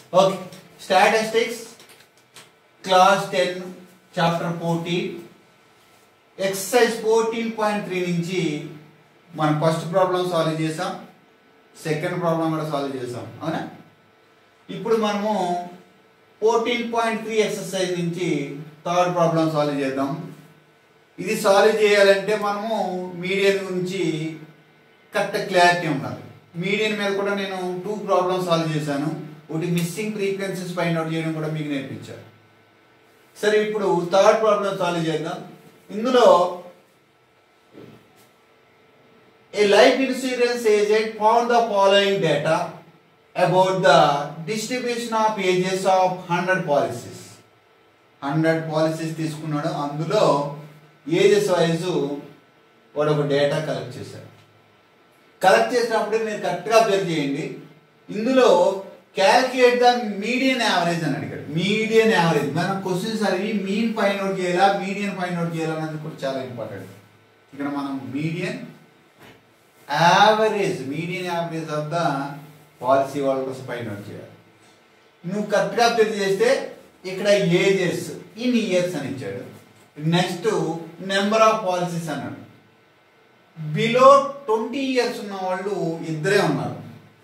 Okay statistics class ten chapter fourteen exercise fourteen point three నుంచి మనం first problem solve చేసాం second problem కూడా solve చేసాం అవునా ఇప్పుడు మనము ఫోర్టీన్ పాయింట్ త్రీ ఎక్సర్సైజ్ నుంచి థర్డ్ ప్రాబ్లం సాల్వ్ చేద్దాం ఇది సాల్వ్ చేయాలంటే మనము మీడియన్ గురించి కరెక్ట్ క్లారిటీ ఉండాలి మీడియన్ మీద కూడా నేను టూ ప్రాబ్లమ్స్ సాల్వ్ చేశాను ఒకటి మిస్సింగ్ ఫ్రీక్వెన్సీస్ ఫైండ్ అవుట్ చేయడం కూడా మీకు నేర్పించాను సరే ఇప్పుడు థర్డ్ ప్రాబ్లం సాల్వ్ చేద్దాం ఇందులో a life insurance agent found the following data about the distribution of ages of hundred policies hundred policies తీసుకున్నాడు అందులో ఏజెస్ వైజ్ వాడు ఒక డేటా కలెక్ట్ చేశాడు కలెక్ట్ చేసినప్పుడు మీరు కరెక్ట్గా అబ్జర్వ్ చేయండి ఇందులో క్యాల్కులేట్ ద మీడియన్ యావరేజ్ అని అడిగాడు మీడియన్ యావరేజ్ మనం క్వశ్చన్స్ అడిగి మీన్ ఫైండ్ అవుట్ చేయాలా మీడియన్ ఫైండ్ అవుట్ చేయాలా అనేది కూడా చాలా ఇంపార్టెంట్ ఇక్కడ మనం median average median average of the policy holders find out చేయాలి నువ్వు కరెక్ట్గా అబ్జర్వ్ చేస్తే ఇక్కడ ఏజెస్ ఇన్ ఇయర్స్ అని ఇచ్చాడు నెక్స్ట్ నెంబర్ ఆఫ్ పాలసీస్ అన్నాడు బిలో ట్వంటీ ఇయర్స్ ఉన్న వాళ్ళు ఇద్దరే ఉన్నారు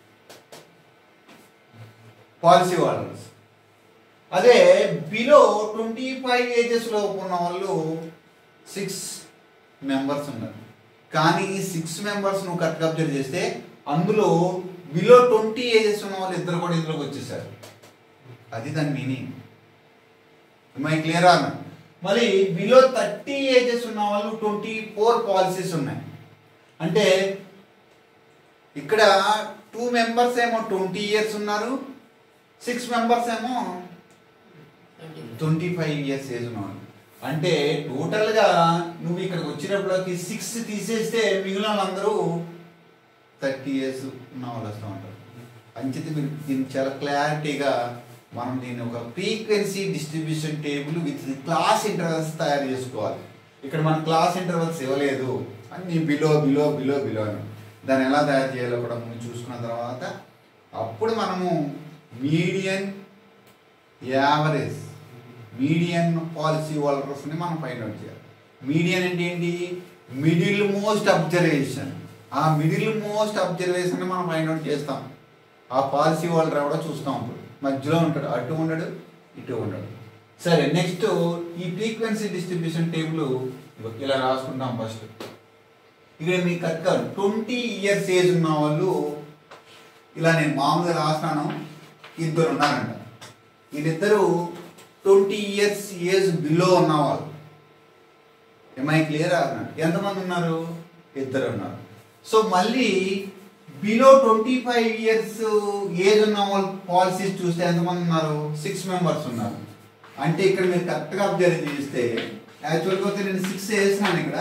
పాలసీ హోల్డర్స్ అదే బిలో ట్వంటీ ఫైవ్ ఏజెస్లో ఉన్న వాళ్ళు సిక్స్ మెంబర్స్ ఉన్నారు కానీ ఈ సిక్స్ మెంబర్స్ నువ్వు కరెక్ట్గా అబ్జర్వ్ చేస్తే అందులో బిలో ట్వంటీ ఏజెస్ ఉన్న వాళ్ళు ఇద్దరు కూడా ఇందులోకి వచ్చేసారు అది దాని మీనింగ్ మై క్లియర్ అన్న మళ్ళీ బిలో థర్టీ ఏజెస్ ఉన్న వాళ్ళు ట్వంటీ ఫోర్ పాలసీస్ ఉన్నాయి అంటే ఇక్కడ టూ మెంబర్స్ ఏమో ట్వంటీ ఇయర్స్ ఉన్నారు సిక్స్ మెంబర్స్ ఏమో ట్వంటీ ఫైవ్ ఇయర్స్ ఏజ్ ఉన్నవాళ్ళు అంటే టోటల్గా నువ్వు ఇక్కడికి వచ్చినప్పటికి సిక్స్ తీసేస్తే మిగిలిన వాళ్ళందరూ థర్టీ ఇయర్స్ ఉన్న వాళ్ళు వస్తూ ఉంటారు అంచేత మీరు దీన్ని చాలా క్లారిటీగా మనం దీన్ని ఒక frequency distribution table with class intervals తయారు చేసుకోవాలి ఇక్కడ మన క్లాస్ ఇంటర్వల్స్ ఇవ్వలేదు అన్ని బిలో బిలో బిలో బిలో అని దాన్ని ఎలా తయారు చేయాలో కూడా మనం చూసుకున్న తర్వాత అప్పుడు మనము మీడియన్ యావరేజ్ మీడియన్ పాలసీ హోల్డర్స్ని మనం ఫైండ్ అవుట్ చేయాలి మీడియన్ అంటే ఏంటి మిడిల్ మోస్ట్ అబ్జర్వేషన్ ఆ మిడిల్ మోస్ట్ అబ్జర్వేషన్ మనం ఫైండ్ అవుట్ చేస్తాం ఆ పాలసీ హోల్డర్ ఎవడో చూస్తాం అప్పుడు మధ్యలో ఉంటాడు అటు ఉండడు ఇటు ఉండడు సరే నెక్స్ట్ ఈ ఫ్రీక్వెన్సీ డిస్ట్రిబ్యూషన్ టేబుల్ ఇలా రాసుకుంటాం ఫస్ట్ ఇక్కడ మీకు కరెక్ట్గా ట్వంటీ ఇయర్స్ ఏజ్ ఉన్న వాళ్ళు ఇలా నేను మామూలుగా రాసినాను ఇద్దరు ఉన్నారంట వీళ్ళిద్దరు ట్వంటీ ఇయర్స్ ఏజ్ బిలో ఉన్నవాళ్ళు ఎంఐ క్లియర్ అన్నాడు ఎంతమంది ఉన్నారు ఇద్దరు ఉన్నారు సో మళ్ళీ below twenty five years age ఉన్న వాళ్ళ పాలసీస్ చూస్తే ఎంతమంది ఉన్నారు సిక్స్ మెంబర్స్ ఉన్నారు అంటే ఇక్కడ మీరు కరెక్ట్గా అబ్జర్వ్ చేస్తే యాక్చువల్గా అయితే నేను సిక్స్ వేసినాను ఇక్కడ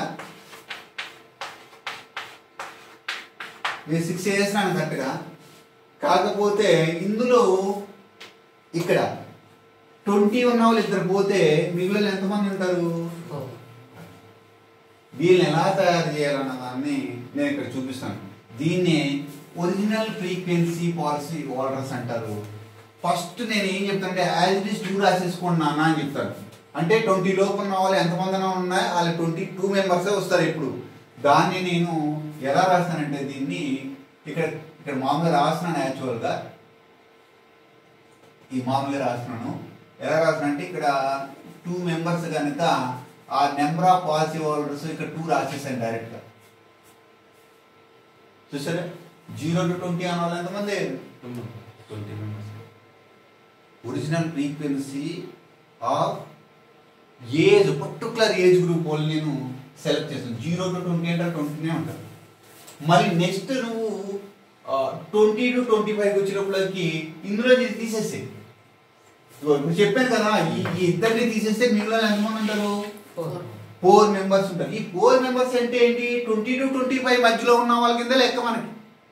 నేను సిక్స్ వేసినాను కరెక్ట్గా కాకపోతే ఇందులో ఇక్కడ ట్వంటీ ఉన్న వాళ్ళు ఇద్దరు పోతే మిగిలిన ఎంతమంది ఉంటారు వీళ్ళని ఎలా తయారు చేయాలన్న దాన్ని నేను ఇక్కడ చూపిస్తాను దీన్నే ఒరిజినల్ ఫ్రీక్వెన్సీ పాలసీ ఆర్డర్స్ అంటారు ఫస్ట్ నేను ఏం చెప్తానంటే యాజ్ ఇట్ ఈస్ టూ రాసేసుకోండి నాన్న అని చెప్తాను అంటే ట్వంటీ లోపు ఉన్న వాళ్ళు ఎంతమంది ఉన్నాయి వాళ్ళ ట్వంటీ టూ మెంబర్సే వస్తారు ఇప్పుడు దాన్ని నేను ఎలా రాస్తానంటే దీన్ని ఇక్కడ ఇక్కడ మామూలుగా రాస్తున్నాను యాక్చువల్గా ఈ మామూలుగా రాస్తున్నాను ఎలా రాస్తున్నానంటే ఇక్కడ టూ మెంబర్స్ కనుక ఆ నెంబర్ ఆఫ్ పాలసీ హోల్డర్స్ ఇక్కడ టూ రాసేసాను డైరెక్ట్గా చూసారా జీరో టు ట్వంటీ అన్న వాళ్ళు ఎంతమంది twenty members original frequency of age particular age group వాళ్ళు నేను సెలెక్ట్ చేస్తాను జీరో టు ట్వంటీ అంటే ట్వంటీనే ఉంటారు మళ్ళీ నెక్స్ట్ నువ్వు ట్వంటీ టు ట్వంటీ ఫైవ్ వచ్చినప్పటికి ఇందులో ఇది తీసేసేయి ఇదిగో ఇప్పుడు చెప్పాను కదా ఈ ఈ ఇద్దరిని తీసేస్తే మిగిలిన ఎంతమంది ఉంటారు ఫోర్ మెంబర్స్ ఉంటారు ఈ ఫోర్ మెంబర్స్ అంటే ఏంటి ట్వంటీ టు ట్వంటీ ఫైవ్ మధ్యలో ఉన్న వాళ్ళ కింద లెక్క మనకి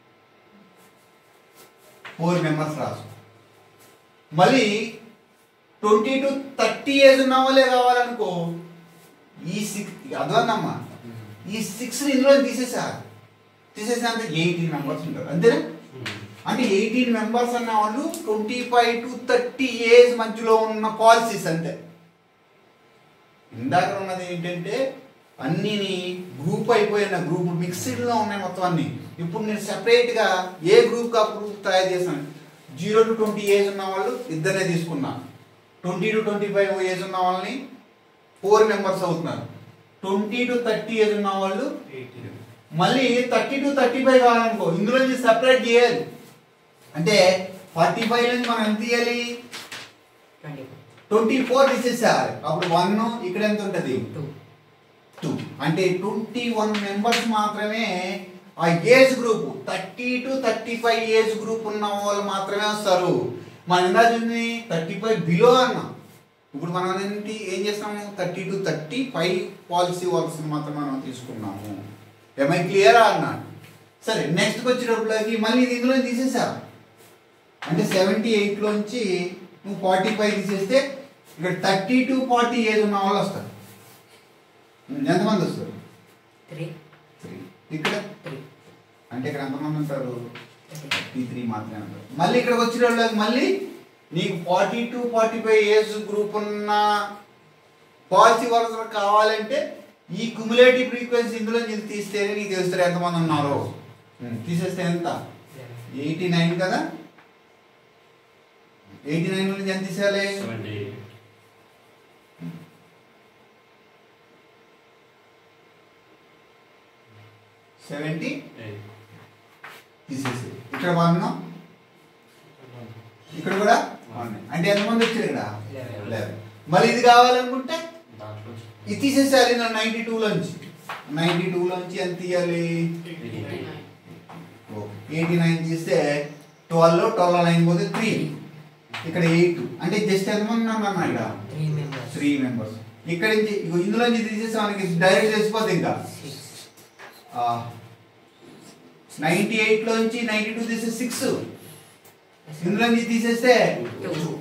ఫోర్ మెంబర్స్ రాసు మళ్ళీ ట్వంటీ టు థర్టీ ఏజ్ ఉన్న వాళ్ళే కావాలనుకో ఈ సిక్స్ అదన్నమ్మా ఈ సిక్స్ ఇందులో తీసేసా తీసేసినంత ఎయిటీన్ మెంబర్స్ ఉంటారు అంతేనా అంటే ఎయిటీన్ మెంబర్స్ అన్న వాళ్ళు twenty five to thirty age మధ్యలో ఉన్న పాలసీస్ అంతే ఇందాక ఉన్నది ఏంటంటే అన్నిని గ్రూప్ అయిపోయిన గ్రూప్ మిక్స్డ్లో ఉన్నాయి మొత్తం అన్ని ఇప్పుడు నేను సెపరేట్గా ఏ గ్రూప్ ఆ గ్రూప్ తయారు చేశాను జీరో టు ట్వంటీ ఏజ్ ఉన్న వాళ్ళు ఇద్దరే తీసుకున్నా twenty to twenty five age ఉన్న వాళ్ళని ఫోర్ మెంబర్స్ అవుతున్నారు ట్వంటీ టు థర్టీ ఏజ్ ఉన్న వాళ్ళు మళ్ళీ థర్టీ టు థర్టీ ఫైవ్ కావాలనుకో ఇందులో నుంచి సెపరేట్ చేయాలి అంటే ఫార్టీ ఫైవ్ నుంచి మనం ఎంత తీయాలి ట్వంటీ ట్వంటీ ఫోర్ తీసేసేయాలి అప్పుడు వన్ ఇక్కడ ఎంత ఉంటుంది టూ టూ అంటే ట్వంటీ వన్ మెంబర్స్ మాత్రమే ఆ age group thirty to thirty five age group ఉన్న వాళ్ళు మాత్రమే వస్తారు మన ఇందా చూసింది థర్టీ ఫైవ్ బిలో అన్నాం ఇప్పుడు మనం ఏంటి ఏం చేస్తాము thirty to thirty five policy works మాత్రం మనం తీసుకున్నాము ఎంఐ క్లియరా అన్నాడు సరే నెక్స్ట్కి వచ్చేటప్పటికి మళ్ళీ ఇది ఇందులో తీసేసా అంటే సెవెంటీ ఎయిట్లోంచి నువ్వు ఫార్టీ ఫైవ్ తీసేస్తే ఇక్కడ థర్టీ టు ఫార్టీ ఏజ్ ఉన్న వాళ్ళు వస్తారు ఎంతమంది వస్తారు త్రీ త్రీ ఇక్కడ త్రీ అంటే ఇక్కడ ఎంతమంది ఉంటారు థర్టీ త్రీ మాత్రమే ఉంటారు మళ్ళీ ఇక్కడికి వచ్చిన వాళ్ళకి మళ్ళీ నీకు forty to forty five age group ఉన్న పాలసీ వర్కర్ కావాలంటే ఈ క్యుములేటివ్ ఫ్రీక్వెన్సీ ఇందులో నుంచి తీస్తేనే నీకు తెలుస్తారు ఎంతమంది ఉన్నారు తీసేస్తే ఎంత ఎయిటీ నైన్ కదా ఎయిటీ నైన్ నుంచి ఎంత తీసేయాలి సెవెంటీ సెవెంటీ ఎయిట్ తీసేసి ఇక్కడ వన్ ఇక్కడ కూడా వన్ అంటే ఎంతమంది వచ్చారు ఇక్కడ Eleven. లెవెన్ మళ్ళీ ఇది కావాలనుకుంటే దాంట్లో ఇది తీసేసేయాలి నా నైంటీ టూలోంచి నైంటీ టూలోంచి ఎంత తీయాలి ఎయిటీ నైన్ తీస్తే ట్వెల్వ్ ట్వెల్వ్ నైన్ పోతే త్రీ ఇక్కడ ఎయిట్ అంటే జస్ట్ ఎంతమంది ఉన్నాం అన్న ఇక్కడ త్రీ మెంబర్స్ త్రీ మెంబర్స్ ఇక్కడ నుంచి ఇగో ఇందులో నుంచి తీసేస్తే మనకి డైరెక్ట్ తెలిసిపోతుంది ఇంకా సిక్స్ నైంటీ ఎయిట్లో నుంచి నైంటీ టూ తీస్తే సిక్స్ ఇందులో నుంచి తీసేస్తే Two.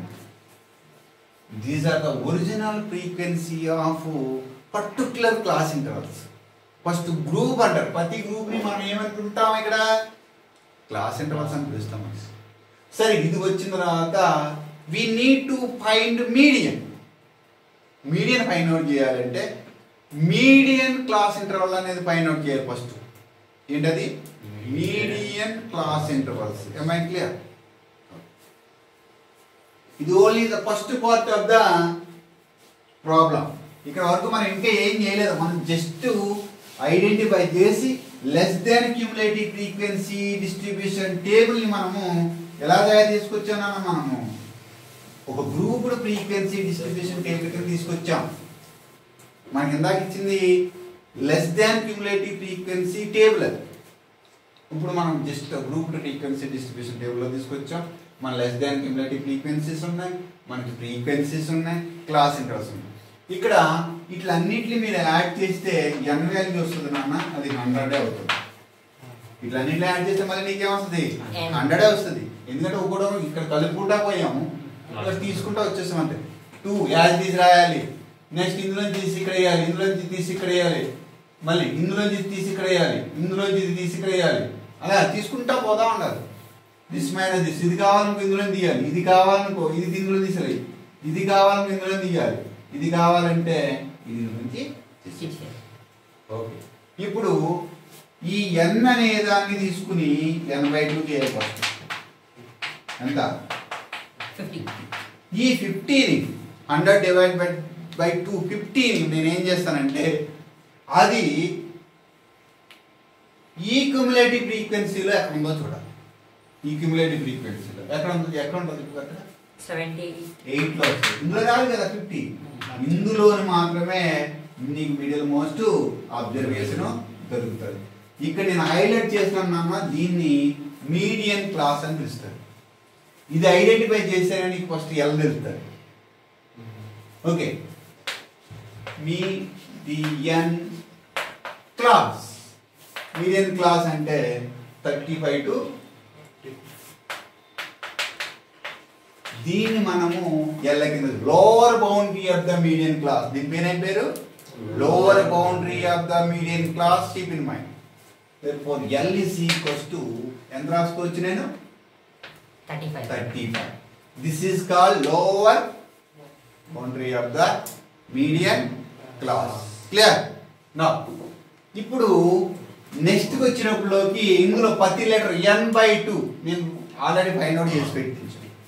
These are the original frequency of particular class intervals first group అంటారు ప్రతి గ్రూప్ ని మనం ఏమనుకుంటాం ఇక్కడ క్లాస్ ఇంటర్వల్స్ అని పిలుస్తాం సరే ఇది వచ్చిన తర్వాత we need to find median median find out చేయాలంటే మీడియన్ క్లాస్ ఇంటర్వల్ అనేది ఫైండ్ అవుట్ చేయాలి ఫస్ట్ ఏంటది median class intervals I clear ఇది only the first part of the problem ఇక్కడ వరకు మనం ఇంకా ఏం చేయలేదు మనం జస్ట్ ఐడెంటిఫై చేసి less than cumulative frequency distribution టేబుల్ని మనము ఎలా తయారు చేసుకొచ్చామన్నా మనము ఒక గ్రూప్డ్ ఫ్రీక్వెన్సీ డిస్ట్రిబ్యూషన్ టేబుల్ కింద తీసుకొచ్చాం మనకి ఇందాక ఇచ్చింది less than cumulative frequency table అది ఇప్పుడు మనం జస్ట్ గ్రూప్ ఫ్రీక్వెన్సీ డిస్ట్రిబ్యూషన్ టేబుల్లో తీసుకొచ్చాం మన లెస్ దాన్ క్యూములేటివ్ ఫ్రీక్వెన్సీస్ ఉన్నాయి మనకి ఫ్రీక్వెన్సీస్ ఉన్నాయి క్లాస్ ఇంటర్వల్స్ ఉన్నాయి ఇక్కడ ఇట్లన్నిటిని మీరు యాడ్ చేస్తే ఎన్ వాల్యూ వస్తుంది నాన్న అది హండ్రెడే అవుతుంది ఇట్లన్నిటిని యాడ్ చేస్తే మళ్ళీ నీకేమొస్తుంది N. హండ్రెడే వస్తుంది ఎందుకంటే ఒకటో ఇక్కడ కలుపుకుంటా పోయాము ఇక్కడ తీసుకుంటా వచ్చేసాం అంతే టూ యాజ్ తీసి రాయాలి నెక్స్ట్ ఇందులో నుంచి తీసి ఇక్కడ వేయాలి ఇందులో నుంచి తీసి ఇక్కడ వేయాలి మళ్ళీ ఇందులో నుంచి తీసి ఇక్కడ వేయాలి ఇందులో నుంచి ఇది తీసి ఇక్కడ వేయాలి అలా తీసుకుంటా పోతా ఉండాలి దిస్ మైనస్ దిస్ ఇది కావాలనుకో ఇందులో తీయాలి ఇది కావాలనుకో ఇది ఇందులో తీసేయాలి ఇది కావాలనుకో ఇందులో తీయాలి ఇది కావాలంటే ఇది నుంచి తీసేయాలి. ఓకే ఇప్పుడు ఈ ఎన్ అనే దాన్ని తీసుకుని ఎన్ బై టూ చేయాలి ఫస్ట్ ఎంత ఫిఫ్టీ ఈ ఫిఫ్టీని hundred divide by by two ఫిఫ్టీని నేను ఏం చేస్తానంటే అది ఈ క్యుములేటివ్ ఫ్రీక్వెన్సీలో ఎక్కడ ఉందో చూడాలి ఈ క్యుములేటివ్ ఫ్రీక్వెన్సీలో ఎక్కడ ఉందో ఎక్కడ ఉంటుంది ఇప్పుడు అక్కడ సెవెంటీ ఎయిట్లో వస్తుంది ఇందులో కాదు కదా ఫిఫ్టీ ఇందులోని మాత్రమే నీకు మిడిల్ మోస్ట్ అబ్జర్వేషన్ దొరుకుతుంది ఇక్కడ నేను హైలైట్ చేస్తున్నాను దీన్ని మీడియన్ క్లాస్ అని పిలుస్తారు ఇది ఐడెంటిఫై చేస్తేనే నీకు ఫస్ట్ ఎల్ తెలుస్తుంది okay median class median class అంటే థర్టీ ఫైవ్ టు దీన్ని మనము ఎల్ల కింద lower boundary of the median class దీని పేరు ఏం పేరు lower boundary of the median class keep in mind for L is equals to ఎంత రాసుకోవచ్చు నేను thirty five thirty five this is call lower boundary of the medium class clear నా ఇప్పుడు next వచ్చినప్పుడులోకి ఇందులో ప్రతి లెటర్ ఎన్ బై టూ నేను already find out చేసి పెట్టించాను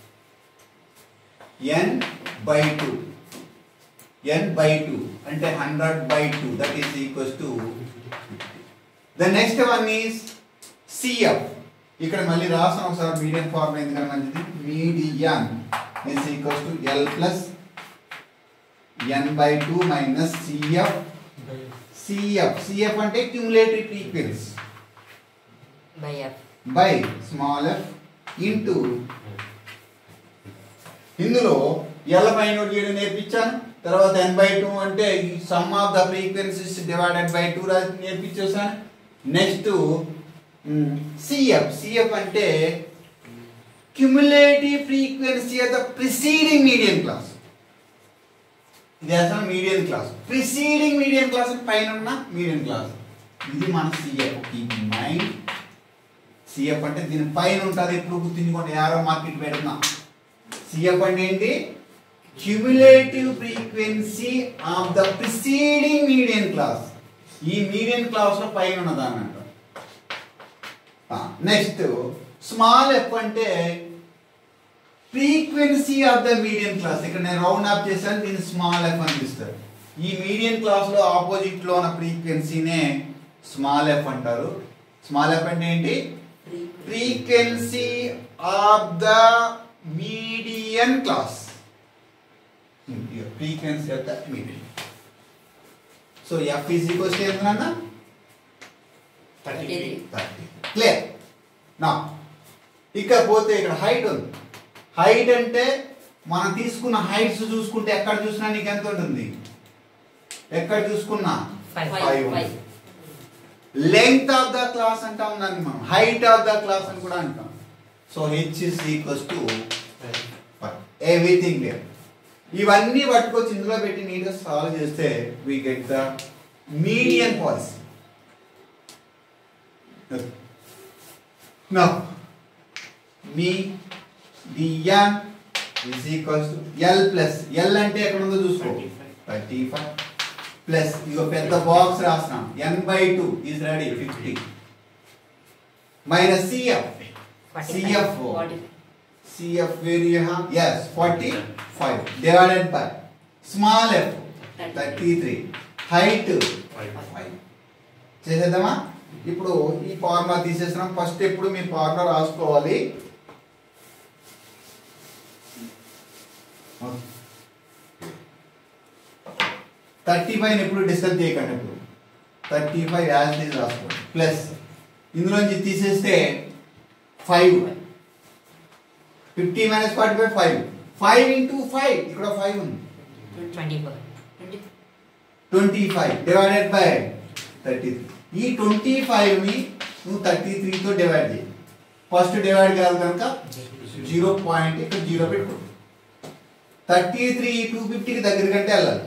N by two N by two అంటే hundred by two that is equals to the next one is CF ఇక్కడ మళ్ళీ రాసాం ఒకసారి మీడియం ఫార్మ్ ఎందుకంటే మంచిది median is equals to L plus N by two minus CF CF CF అంటే cumulative frequency by F by small f into ఇందులో L by note చేయడం నేర్పించాను తర్వాత ఎన్ బై టూ అంటే sum of the frequencies divided by two రాసి నేర్పించేసాను next CF CF అంటే cumulative frequency of the preceding medium class ఇది అసలు medium class preceding medium class పైన ఉన్న మీడియం క్లాస్ ఇది మన సిఎఫ్ కీప్ మైండ్ సిఎఫ్ అంటే దీని పైన ఉంటుంది ఎప్పుడు గుర్తుంచుకోండి యారో మార్కెట్ పెడుతున్నా సిఎఫ్ అంటే ఏంటి cumulative frequency of the preceding medium class ఈ మీడియం క్లాస్ లో పైన ఉన్నదాన్ని అంటారు నెక్స్ట్ స్మాల్ ఎఫ్ అంటే frequency of the medium class ఇక్కడ నేను రౌండ్ ఆఫ్ చేశాను దీన్ని స్మాల్ ఎఫ్ అని పిలుస్తారు ఈ మీడియం క్లాస్ లో ఆపోజిట్ లో ఉన్న ఫ్రీక్వెన్సీనే స్మాల్ ఎఫ్ అంటారు స్మాల్ ఎఫ్ అంటే ఏంటి frequency of the median class frequency of the median so f is equals to ఎంత థర్టీ క్లియర్ నా ఇకపోతే ఇక్కడ హైట్ ఉంది హైట్ అంటే మనం తీసుకున్న హైట్స్ చూసుకుంటే ఎక్కడ చూసినా నీకు ఎంత ఉంటుంది ఎక్కడ చూసుకున్నా Five. Five ఉంది. లెంగ్త్ ఆఫ్ ద క్లాస్ అంటాం దాన్ని మనం హైట్ ఆఫ్ ద క్లాస్ అని కూడా అంటాం so H is equals to everything there ఇవన్నీ పట్టుకొచ్చి ఇందులో పెట్టి నీట్గా సాల్వ్ చేస్తే we get the medium policy Now, median is equals to L plus L అంటే ఎక్కడ ఉందో చూసుకో థర్టీ ఫైవ్ ప్లస్ ఇక పెద్ద బాక్స్ రాస్తున్నాం N by two is ready fifty minus CF CF CF where you have S forty five divided by small f thirty three height five చేసేద్దామా ఇప్పుడు ఈ ఫార్ములా తీసేస్తున్నాం ఫస్ట్ ఎప్పుడు మీ ఫార్ములా రాసుకోవాలి థర్టీ ఫైవ్ ఎప్పుడు డిస్టర్బ్ చేయకండి ఇప్పుడు థర్టీ ఫైవ్ యాజ్ ఇస్ రాసుకోండి ప్లస్ ఇందులోంచి తీసేస్తే five fifty minus forty five five five into five ఇక్కడ ఫైవ్ ఉంది twenty four twenty five divided by thirty three ఈ ట్వంటీ ఫైవ్ని నువ్వు థర్టీ త్రీతో డివైడ్ చేయి ఫస్ట్ డివైడ్ కాదు కనుక జీరో పాయింట్ ఇక్కడ జీరో పెట్టుకో థర్టీ త్రీ టూ ఫిఫ్టీకి దగ్గర కంటే వెళ్ళాలి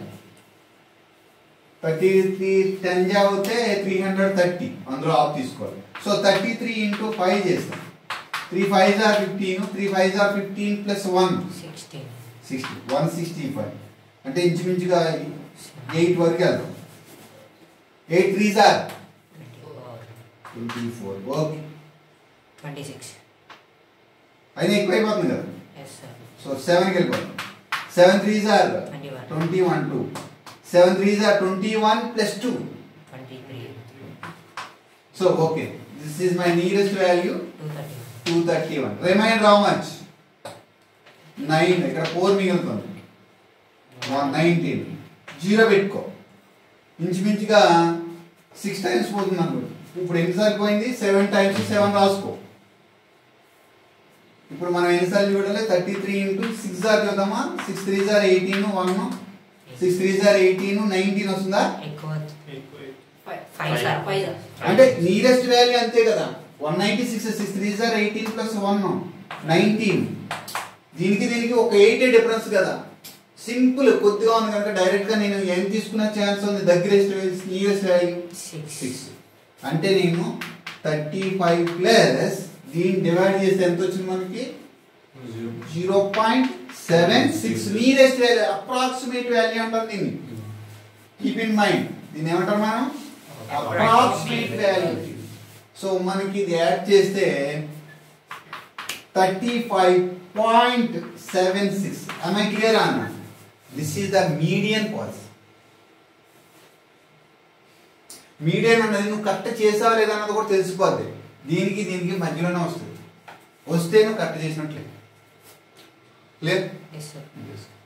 థర్టీ త్రీ టెన్ జా అవుతే త్రీ హండ్రెడ్ థర్టీ అందులో ఆఫ్ తీసుకోవాలి so thirty three into five చేస్తాం త్రీ ఫైవ్ జార్ ఫిఫ్టీన్ త్రీ ఫైవ్ జార్ fifteen plus one sixteen sixty one sixty five అంటే ఇంచుమించుగా ఎయిట్ వరకు వెళ్దాం ఎయిట్ త్రీ సార్ twenty four twenty four okay twenty six అయినా ఎక్కువ అయిపోతుంది కదా ఎస్ సార్ సో సెవెన్కి వెళ్ళిపోతాం సెవెన్ త్రీ సార్ twenty one twenty one two seven three సార్ twenty one plus two twenty three so okay this is my nearest value two thirty two thirty one reminder how much nine ఇక్కడ four మిగులుతుంది one nineteen zero పెట్టుకో ఇంచుమించుగా six times పోతుంది అనుకో ఇప్పుడు ఎన్నిసార్లు పోయింది సెవెన్ టైమ్స్ సెవెన్ రాసుకో ఇప్పుడు మనం ఎన్నిసార్లు చూడాలి థర్టీ త్రీ ఇంటూ సిక్స్ జార్ చూద్దామా సిక్స్ త్రీ జార్ ఎయిటీన్ వన్ సిక్స్ త్రీ జార్ ఎయిటీన్ నైన్టీన్ వస్తుందా ఎక్కువ ఫైవ్ సార్ ఫైవ్ అంటే నియరెస్ట్ వాల్యూ అంతే కదా one ninety six six three జార్ ఎయిటీన్ ప్లస్ వన్ నైన్టీన్ దీనికి దీనికి ఒక ఎయిట్ డిఫరెన్స్ కదా సింపుల్ కొద్దిగా ఉంది కనుక డైరెక్ట్ గా నేను ఏం తీసుకునే ఛాన్స్ ఉంది దగ్గరెస్ట్ నియరెస్ట్ వాల్యూ సిక్స్ సిక్స్ అంటే నేను థర్టీ ఫైవ్ ప్లస్ దీన్ని డివైడ్ చేస్తే ఎంత వచ్చింది మనకి zero point seven six nearest value approximate value అంటారు దీన్ని కీప్ ఇన్ మైండ్ దీన్ని ఏమంటారు మనం అప్రాక్సిమేట్ వాల్యూ సో మనకి ఇది యాడ్ చేస్తే thirty five point seven six I clear అన్న this is the median policy median అన్నది నువ్వు కరెక్ట్ చేసావా లేదా అన్నది కూడా తెలిసిపోద్ది దీనికి దీనికి మధ్యలోనే వస్తుంది వస్తే నువ్వు కరెక్ట్ చేసినట్లే లేదు ఎస్ సార్